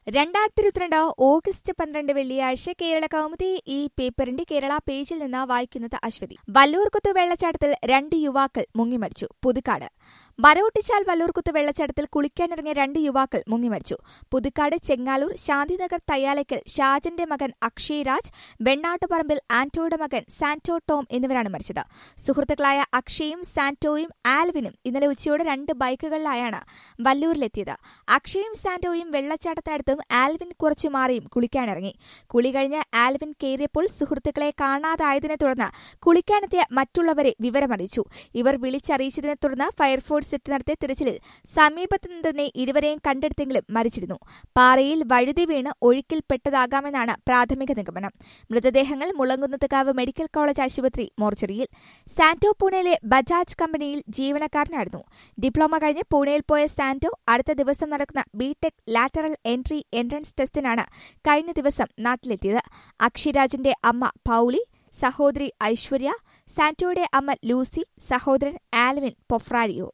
രണ്ടായിരത്തി ഇരുപത്തിരണ്ട് ഓഗസ്റ്റ് പന്ത്രണ്ട് വെള്ളിയാഴ്ച കേരള കൗമുദി ഈ പേപ്പറിന്റെ കേരള പേജിൽ നിന്ന് വായിക്കുന്നത് അശ്വതി വല്ലൂർകുത്ത് വെള്ളച്ചാട്ടത്തിൽ രണ്ട് യുവാക്കൾ മുങ്ങിമരിച്ചു പുതുക്കാട് മരവൊട്ടിച്ചാൽ വല്ലൂർകുത്ത് വെള്ളച്ചാട്ടത്തിൽ കുളിക്കാനിറങ്ങിയ രണ്ട് യുവാക്കൾ മുങ്ങിമരിച്ചു പുതുക്കാട് ചെങ്ങാലൂർ ശാന്തിനഗർ തയ്യാലയ്ക്കൽ ഷാജന്റെ മകൻ അക്ഷയ് രാജ് വെണ്ണാട്ടുപറമ്പിൽ ആന്റോയുടെ മകൻ സാന്റോ ടോം എന്നിവരാണ് മരിച്ചത് സുഹൃത്തുക്കളായ അക്ഷയും സാന്റോയും ആൽവിനും ഇന്നലെ ഉച്ചയോടെ രണ്ട് ബൈക്കുകളിലായാണ് വല്ലൂരിലെത്തിയത് അക്ഷയും സാന്റോയും വെള്ളച്ചാട്ടത്തിനടുത്തും ആൽവിൻ കുറച്ചു മാറിയും കുളിക്കാനിറങ്ങി കുളി കഴിഞ്ഞ് ആൽവിൻ കയറിയപ്പോൾ സുഹൃത്തുക്കളെ കാണാതായതിനെ തുടർന്ന് കുളിക്കാനെത്തിയ മറ്റുള്ളവരെ വിവരമറിയിച്ചു ഇവർ വിളിച്ചറിയിച്ചതിനെ തുടർന്ന് ഫയർഫോഴ്സ് എത്തി നടത്തിയ തിരച്ചിലിൽ സമീപത്തു നിന്ന് തന്നെ ഇരുവരെയും കണ്ടെടുത്തെങ്കിലും മരിച്ചിരുന്നു പാറയിൽ വഴുതി വീണ് ഒഴുക്കിൽപ്പെട്ടതാകാമെന്നാണ് പ്രാഥമിക നിഗമനം മൃതദേഹങ്ങൾ മുളങ്കുന്നത്തുകാവ് മെഡിക്കൽ കോളേജ് ആശുപത്രി മോർച്ചറിയിൽ സാന്റോ പൂനെയിലെ ബജാജ് കമ്പനിയിൽ ജീവനക്കാരനായിരുന്നു ഡിപ്ലോമ കഴിഞ്ഞ് പൂനെയിൽ പോയ സാന്റോ അടുത്ത ദിവസം നടക്കുന്ന ബിടെക് ലാറ്ററൽ എൻട്രി എൻട്രൻസ് ടെസ്റ്റിനാണ് കഴിഞ്ഞ ദിവസം നാട്ടിലെത്തിയത് അക്ഷിരാജിന്റെ അമ്മ പൌളി സഹോദരി ഐശ്വര്യ സാന്റോയുടെ അമ്മ ലൂസി സഹോദരൻ ആൽവിൻ പൊഫ്രാരിയോ